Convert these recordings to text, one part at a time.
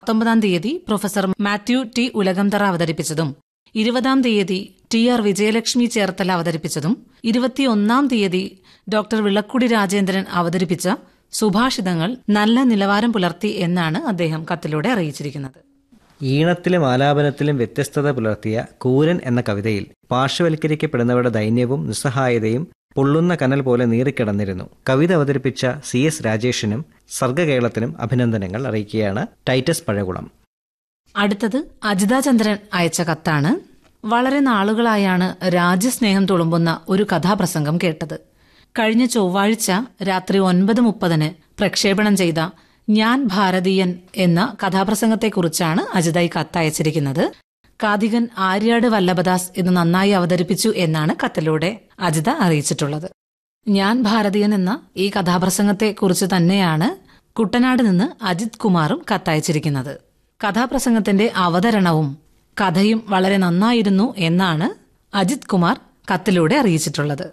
പത്തൊമ്പതാം തീയതി professor Mathew T Ulakamthara അവതരിപ്പിച്ചതും ഇരുപതാം തീയതി ടി ആർ വിജയലക്ഷ്മി ചേർത്തല അവതരിപ്പിച്ചതും ഇരുപത്തിയൊന്നാം തീയതി ഡോക്ടർ വിളക്കുടി രാജേന്ദ്രൻ അവതരിപ്പിച്ച സുഭാഷിതങ്ങൾ നല്ല നിലവാരം പുലർത്തി എന്നാണ് അദ്ദേഹം കത്തിലൂടെ അറിയിച്ചിരിക്കുന്നത് ഈണത്തിലും ആലാപനത്തിലും വ്യത്യസ്തത പുലർത്തിയ കൂരൻ എന്ന കവിതയിൽ പാർശ്വവൽക്കരിക്കപ്പെടുന്നവരുടെ ദൈന്യവും നിസ്സഹായതയും പൊള്ളുന്ന കനൽ പോലെ നീറിക്കിടന്നിരുന്നു കവിത അവതരിപ്പിച്ച സി എസ് രാജേഷിനും സർഗകേളത്തിനും അഭിനന്ദനങ്ങൾ അറിയിക്കുകയാണ് ടൈറ്റസ് പഴകുളം അടുത്തത് അജിതാ ചന്ദ്രൻ അയച്ച കത്താണ് വളരെ നാളുകളായാണ് രാജ്യസ്നേഹം തുളുമ്പുന്ന ഒരു കഥാപ്രസംഗം കേട്ടത് കഴിഞ്ഞ ചൊവ്വാഴ്ച രാത്രി ഒൻപത് മുപ്പതിന് പ്രക്ഷേപണം ചെയ്ത ഞാൻ ഭാരതീയൻ എന്ന കഥാപ്രസംഗത്തെക്കുറിച്ചാണ് അജിത ഈ കത്തയച്ചിരിക്കുന്നത് കാതികൻ ആര്യാട് വല്ലഭദാസ് ഇത് നന്നായി അവതരിപ്പിച്ചു എന്നാണ് കത്തിലൂടെ അജിത അറിയിച്ചിട്ടുള്ളത് ഞാൻ ഭാരതീയൻ എന്ന ഈ കഥാപ്രസംഗത്തെക്കുറിച്ച് തന്നെയാണ് കുട്ടനാട് നിന്ന് അജിത് കുമാറും കത്തയച്ചിരിക്കുന്നത് കഥാപ്രസംഗത്തിന്റെ അവതരണവും കഥയും വളരെ നന്നായിരുന്നു എന്നാണ് അജിത് കുമാർ കത്തിലൂടെ അറിയിച്ചിട്ടുള്ളത്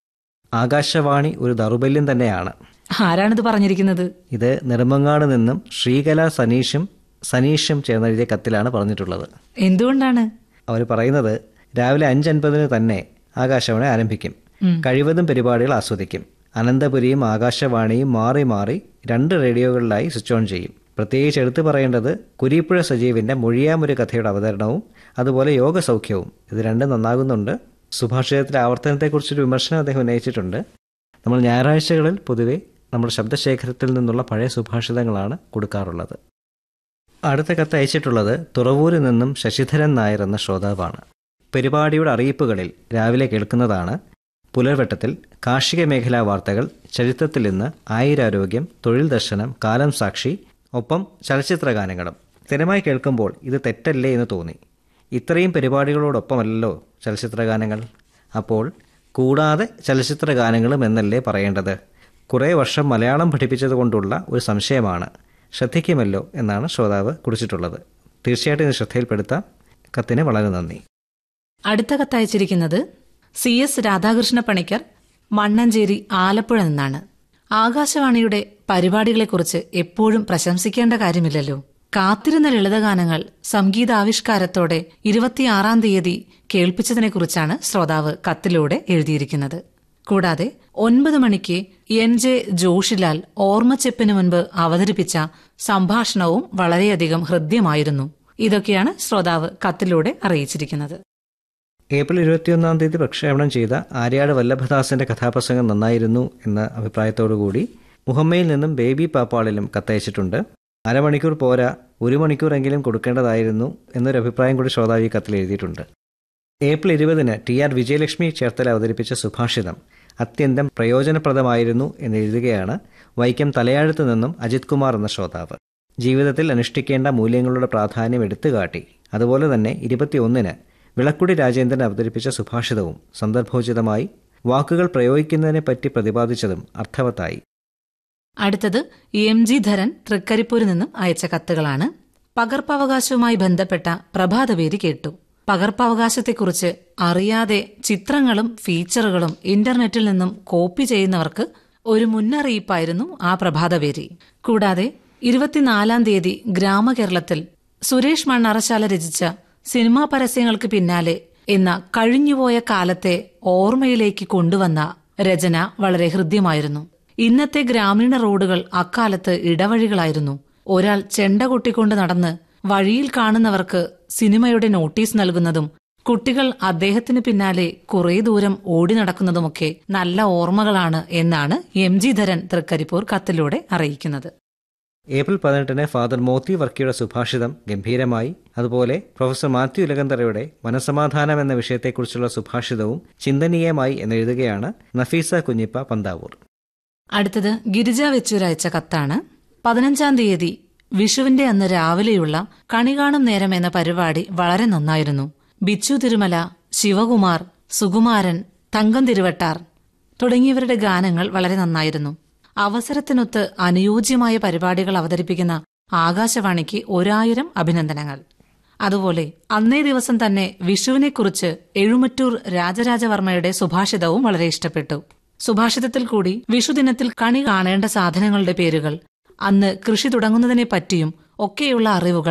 ആകാശവാണി ഒരു ദൗർബല്യം തന്നെയാണ് ആരാണിത് പറഞ്ഞിരിക്കുന്നത് ഇത് നെടുമങ്ങാട് നിന്നും ശ്രീകല സനീഷും സനീഷും ചേർന്നെഴുതിയ കത്തിലാണ് പറഞ്ഞിട്ടുള്ളത് എന്തുകൊണ്ടാണ് അവർ പറയുന്നത് രാവിലെ അഞ്ചൻപതിന് തന്നെ ആകാശവാണി ആരംഭിക്കും കഴിവതും പരിപാടികൾ ആസ്വദിക്കും അനന്തപുരിയും ആകാശവാണിയും മാറി മാറി രണ്ട് റേഡിയോകളിലായി സ്വിച്ച് ഓൺ ചെയ്യും പ്രത്യേകിച്ച് എടുത്തു പറയേണ്ടത് കുരീപ്പുഴ സജീവിന്റെ മൊഴിയാമൊരു കഥയുടെ അവതരണവും അതുപോലെ യോഗസൗഖ്യവും ഇത് രണ്ടും നന്നാകുന്നുണ്ട് സുഭാഷിതത്തിലെ ആവർത്തനത്തെക്കുറിച്ചൊരു വിമർശനം അദ്ദേഹം ഉന്നയിച്ചിട്ടുണ്ട് നമ്മൾ ഞായറാഴ്ചകളിൽ പൊതുവെ നമ്മുടെ ശബ്ദശേഖരത്തിൽ നിന്നുള്ള പഴയ സുഭാഷിതങ്ങളാണ് കൊടുക്കാറുള്ളത് അടുത്ത കത്ത് അയച്ചിട്ടുള്ളത് തുറവൂരിൽ നിന്നും ശശിധരൻ നായർ എന്ന ശ്രോതാവാണ് പരിപാടിയുടെ അറിയിപ്പുകളിൽ രാവിലെ കേൾക്കുന്നതാണ് പുലർവട്ടത്തിൽ കാർഷിക മേഖലാ വാർത്തകൾ ചരിത്രത്തിൽ നിന്ന് ആയുരാരോഗ്യം തൊഴിൽ ദർശനം കാലം സാക്ഷി ഒപ്പം ചലച്ചിത്ര ഗാനങ്ങളും സ്ഥിരമായി കേൾക്കുമ്പോൾ ഇത് തെറ്റല്ലേ എന്ന് തോന്നി ഇത്രയും പരിപാടികളോടൊപ്പമല്ലല്ലോ ചലച്ചിത്ര ഗാനങ്ങൾ അപ്പോൾ കൂടാതെ ചലച്ചിത്ര ഗാനങ്ങളും എന്നല്ലേ പറയേണ്ടത് കുറേ വർഷം മലയാളം പഠിപ്പിച്ചത് കൊണ്ടുള്ള ഒരു സംശയമാണ് ശ്രദ്ധിക്കുമല്ലോ എന്നാണ് ശ്രോതാവ് കുറിച്ചിട്ടുള്ളത് തീർച്ചയായിട്ടും ഇത് ശ്രദ്ധയിൽപ്പെടുത്താം കത്തിന് വളരെ നന്ദി അടുത്ത കത്തയച്ചിരിക്കുന്നത് സി എസ് രാധാകൃഷ്ണ പണിക്കർ മണ്ണഞ്ചേരി ആലപ്പുഴ നിന്നാണ് ആകാശവാണിയുടെ പരിപാടികളെക്കുറിച്ച് എപ്പോഴും പ്രശംസിക്കേണ്ട കാര്യമില്ലല്ലോ കാത്തിരുന്ന ലളിതഗാനങ്ങൾ സംഗീതാവിഷ്കാരത്തോടെ ഇരുപത്തിയാറാം തീയതി കേൾപ്പിച്ചതിനെക്കുറിച്ചാണ് ശ്രോതാവ് കത്തിലൂടെ എഴുതിയിരിക്കുന്നത് കൂടാതെ ഒൻപത് മണിക്ക് എൻ ജെ ജോഷിലാൽ ഓർമ്മച്ചെപ്പിന് മുൻപ് അവതരിപ്പിച്ച സംഭാഷണവും വളരെയധികം ഹൃദ്യമായിരുന്നു ഇതൊക്കെയാണ് ശ്രോതാവ് കത്തിലൂടെ അറിയിച്ചിരിക്കുന്നത് ഏപ്രിൽ ഇരുപത്തിയൊന്നാം തീയതി പ്രക്ഷേപണം ചെയ്ത ആര്യാട് വല്ലഭദാസിന്റെ കഥാപ്രസംഗം നന്നായിരുന്നു എന്ന അഭിപ്രായത്തോടുകൂടി മുഹമ്മയിൽ നിന്നും ബേബി പാപ്പാളിലും കത്തയച്ചിട്ടുണ്ട് അരമണിക്കൂർ പോരാ ഒരു മണിക്കൂറെങ്കിലും കൊടുക്കേണ്ടതായിരുന്നു എന്നൊരു അഭിപ്രായം കൂടി ശ്രോതാവ് ഈ കത്തിൽ എഴുതിയിട്ടുണ്ട് ഏപ്രിൽ ഇരുപതിന് ടി ആർ വിജയലക്ഷ്മി ചേർത്തല അവതരിപ്പിച്ച സുഭാഷിതം അത്യന്തം പ്രയോജനപ്രദമായിരുന്നു എന്ന് എഴുതുകയാണ് വൈക്കം തലയാഴത്ത് നിന്നും അജിത് കുമാർ എന്ന ശ്രോതാവ് ജീവിതത്തിൽ അനുഷ്ഠിക്കേണ്ട മൂല്യങ്ങളുടെ പ്രാധാന്യം എടുത്തുകാട്ടി അതുപോലെ തന്നെ ഇരുപത്തിയൊന്നിന് വിളക്കുടി രാജേന്ദ്രൻ അവതരിപ്പിച്ച സുഭാഷിതവും സന്ദർഭോചിതമായി വാക്കുകൾ പ്രയോഗിക്കുന്നതിനെപ്പറ്റി പ്രതിപാദിച്ചതും അർത്ഥവത്തായി അടുത്തത് എം ജി ധരൻ തൃക്കരിപ്പൂരിൽ നിന്നും അയച്ച കത്തുകളാണ് പകർപ്പവകാശവുമായി ബന്ധപ്പെട്ട പ്രഭാതവേദി കേട്ടു പകർപ്പവകാശത്തെക്കുറിച്ച് അറിയാതെ ചിത്രങ്ങളും ഫീച്ചറുകളും ഇന്റർനെറ്റിൽ നിന്നും കോപ്പി ചെയ്യുന്നവർക്ക് ഒരു മുന്നറിയിപ്പായിരുന്നു ആ പ്രഭാതവേദി കൂടാതെ ഇരുപത്തിനാലാം തീയതി ഗ്രാമകേരളത്തിൽ സുരേഷ് മണ്ണറശാല രചിച്ച സിനിമാ പരസ്യങ്ങൾക്ക് പിന്നാലെ എന്ന കഴിഞ്ഞുപോയ കാലത്തെ ഓർമ്മയിലേക്ക് കൊണ്ടുവന്ന രചന വളരെ ഹൃദ്യമായിരുന്നു ഇന്നത്തെ ഗ്രാമീണ റോഡുകൾ അക്കാലത്ത് ഇടവഴികളായിരുന്നു ഒരാൾ ചെണ്ട കൊട്ടിക്കൊണ്ട് നടന്ന് വഴിയിൽ കാണുന്നവർക്ക് സിനിമയുടെ നോട്ടീസ് നൽകുന്നതും കുട്ടികൾ അദ്ദേഹത്തിന് പിന്നാലെ കുറേ ദൂരം ഓടി നടക്കുന്നതുമൊക്കെ നല്ല ഓർമ്മകളാണ് എന്നാണ് എം ജി ധരൻ തൃക്കരിപ്പൂർ കത്തിലൂടെ അറിയിക്കുന്നത് ഏപ്രിൽ പതിനെട്ടിന് ഫാദർ മോത്തി വർക്കിയുടെ സുഭാഷിതം ഗംഭീരമായി അതുപോലെ പ്രൊഫസർ മാത്യു ഉലകന്തറയുടെ വനസമാധാനം എന്ന വിഷയത്തെക്കുറിച്ചുള്ള സുഭാഷിതവും ചിന്തനീയമായി എന്നെഴുതുകയാണ് നഫീസ കുഞ്ഞിപ്പ പന്താവൂർ അടുത്തത് ഗിരിജ വെച്ചൂരയച്ച കത്താണ് പതിനഞ്ചാം തീയതി വിഷുവിന്റെ അന്ന് രാവിലെയുള്ള കണി കാണും നേരം എന്ന പരിപാടി വളരെ നന്നായിരുന്നു ബിച്ചു തിരുമല ശിവകുമാർ സുകുമാരൻ തങ്കം തിരുവട്ടാർ തുടങ്ങിയവരുടെ ഗാനങ്ങൾ വളരെ നന്നായിരുന്നു അവസരത്തിനൊത്ത് അനുയോജ്യമായ പരിപാടികൾ അവതരിപ്പിക്കുന്ന ആകാശവാണിക്ക് ഒരായിരം അഭിനന്ദനങ്ങൾ അതുപോലെ അന്നേ ദിവസം തന്നെ വിഷുവിനെക്കുറിച്ച് എഴുമറ്റൂർ രാജരാജവർമ്മയുടെ സുഭാഷിതവും വളരെ ഇഷ്ടപ്പെട്ടു സുഭാഷിതത്തിൽ കൂടി വിഷുദിനത്തിൽ കണി കാണേണ്ട സാധനങ്ങളുടെ പേരുകൾ അന്ന് കൃഷി തുടങ്ങുന്നതിനെ പറ്റിയും ഒക്കെയുള്ള അറിവുകൾ